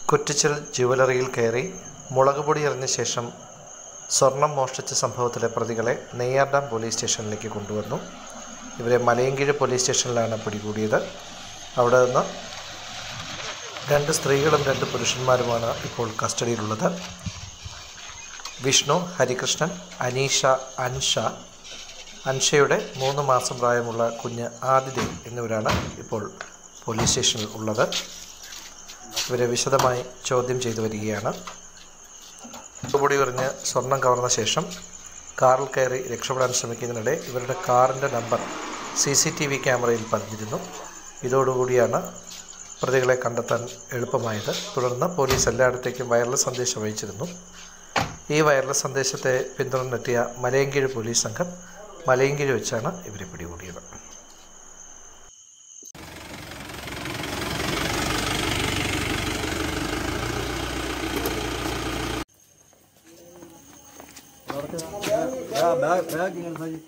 കുറ്റിച്ചൽ ജുവലറിയിൽ കയറി മുളക് പൊടി എറിഞ്ഞ ശേഷം സ്വർണം മോഷ്ടിച്ച സംഭവത്തിലെ പ്രതികളെ നെയ്യാർഡാം പോലീസ് സ്റ്റേഷനിലേക്ക് കൊണ്ടുവന്നു ഇവരെ മലയൻകീഴ് പോലീസ് സ്റ്റേഷനിലാണ് പിടികൂടിയത് അവിടെ നിന്ന് രണ്ട് സ്ത്രീകളും രണ്ട് പുരുഷന്മാരുമാണ് ഇപ്പോൾ കസ്റ്റഡിയിലുള്ളത് വിഷ്ണു ഹരികൃഷ്ണൻ അനീഷ അൻഷ അൻഷയുടെ മൂന്ന് മാസം പ്രായമുള്ള കുഞ്ഞ് ആദിദേവ് എന്നിവരാണ് ഇപ്പോൾ പോലീസ് സ്റ്റേഷനിൽ ഉള്ളത് ഇവരെ വിശദമായി ചോദ്യം ചെയ്തു വരികയാണ് പൊടി എറിഞ്ഞ് സ്വർണം കവർന്ന ശേഷം കാറിൽ കയറി രക്ഷപ്പെടാൻ ശ്രമിക്കുന്നതിനിടെ ഇവരുടെ കാറിൻ്റെ number C C T V ക്യാമറയിൽ പതിഞ്ഞിരുന്നു ഇതോടുകൂടിയാണ് പ്രതികളെ കണ്ടെത്താൻ എളുപ്പമായത് തുടർന്ന് പോലീസ് എല്ലായിടത്തേക്കും വയർലെസ് സന്ദേശം അയച്ചിരുന്നു ഈ വയർലെസ് സന്ദേശത്തെ പിന്തുടർന്നെത്തിയ മലയൻകീഴ് പോലീസ് സംഘം മലയൻകീഴ് വെച്ചാണ് ഇവരെ പിടികൂടിയത് ബാഗ് ബാഗ് ഇങ്ങനെ സാജി